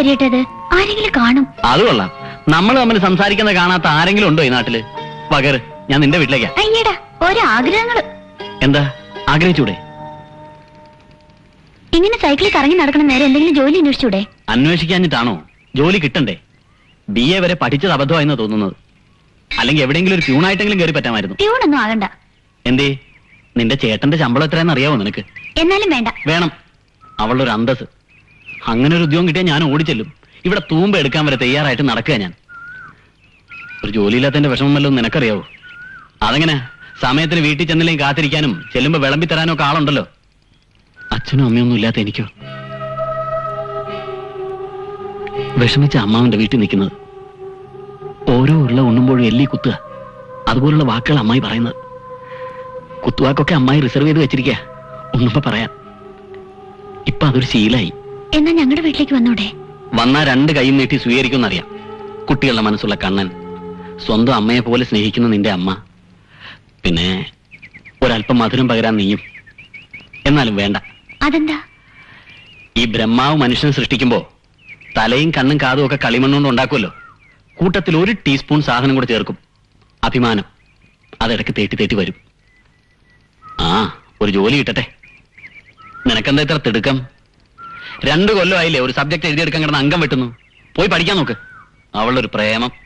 കാര്യമായിട്ടത് ആരെങ്കിലും കാണും അത് കൊള്ളാം നമ്മൾ തമ്മിൽ സംസാരിക്കുന്ന കാണാത്ത ആരെങ്കിലും ഉണ്ടോ ഈ നാട്ടില് പകർ ഞാൻ നിന്റെ വീട്ടിലേക്കാ അയ്യടാ ഓരോ ആഗ്രഹങ്ങള് എന്താ ആഗ്രഹിച്ചൂടെ ഇങ്ങനെ സൈക്കിളിൽ കറങ്ങി നടക്കണം നേരെ എന്തെങ്കിലും ജോലി അന്വേഷിച്ചൂടെ അന്വേഷിക്കാഞ്ഞിട്ടാണോ ജോലി കിട്ടണ്ടേ ബി എ വരെ പഠിച്ചത് അബദ്ധമായെന്നാ തോന്നുന്നത് അല്ലെങ്കിൽ എവിടെയെങ്കിലും ഒരു പ്യൂണായിട്ടെങ്കിലും കയറി പറ്റാമായിരുന്നു പ്യൂണൊന്നും ആകണ്ട എന്തേ നിന്റെ ചേട്ടന്റെ ശമ്പളം എത്രയാണെന്ന് അറിയാവോ നിനക്ക് എന്നാലും വേണ്ട വേണം അവളുടെ ഒരു അന്തസ് അങ്ങനെ ഒരു ഉദ്യോഗം കിട്ടിയാൽ ഞാൻ ഓടിച്ചെല്ലും ഇവിടെ തൂമ്പ എടുക്കാൻ വരെ തയ്യാറായിട്ട് നടക്കുക ഞാൻ ഒരു ജോലിയില്ലാത്തതിന്റെ വിഷമം വല്ലതും നിനക്കറിയാവോ അതെങ്ങനെ സമയത്തിന് വീട്ടിൽ ചെന്നില്ലെങ്കിൽ കാത്തിരിക്കാനും ചെല്ലുമ്പോ വിളമ്പി തരാനും ഒക്കെ ആളുണ്ടല്ലോ അച്ഛനും അമ്മയൊന്നും ഇല്ലാത്ത എനിക്കോ വിഷമിച്ച അമ്മാവന്റെ വീട്ടിൽ നിൽക്കുന്നത് ഓരോ ഉരുള ഉണ്ണുമ്പോഴും എല്ലി കുത്തുക അതുപോലുള്ള വാക്കുകൾ അമ്മായി പറയുന്നത് കുത്തുവാക്കൊക്കെ അമ്മായി റിസർവ് ചെയ്ത് വെച്ചിരിക്കുക ഒന്നുമ്പോ പറയാം ഇപ്പൊ അതൊരു ശീലായി എന്നാ ഞങ്ങളുടെ വീട്ടിലേക്ക് വന്നൂടെ വന്നാ രണ്ട് കൈയും നീട്ടി സ്വീകരിക്കുമെന്നറിയാം കുട്ടികളുടെ മനസ്സുള്ള കണ്ണൻ സ്വന്തം അമ്മയെ പോലെ സ്നേഹിക്കുന്ന നിന്റെ അമ്മ പിന്നെ ഒരല്പം മധുരം പകരാൻ നീയും എന്നാലും വേണ്ട അതെന്താ ഈ ബ്രഹ്മാവ് മനുഷ്യനെ സൃഷ്ടിക്കുമ്പോ തലയും കണ്ണും കാതും ഒക്കെ കളിമണ്ണുകൊണ്ട് ഉണ്ടാക്കുമല്ലോ കൂട്ടത്തിൽ ഒരു ടീസ്പൂൺ സാധനം കൂടെ ചേർക്കും അഭിമാനം അതിടയ്ക്ക് തേട്ടി തേട്ടി വരും ആ ഒരു ജോലി കിട്ടട്ടെ നിനക്കെന്താ ഇത്ര തിടുക്കം രണ്ടു കൊല്ലമായില്ലേ ഒരു സബ്ജക്ട് എഴുതിയെടുക്കാൻ കിടന്ന് അംഗം വെട്ടുന്നു പോയി പഠിക്കാൻ നോക്ക് അവളുടെ ഒരു പ്രേമം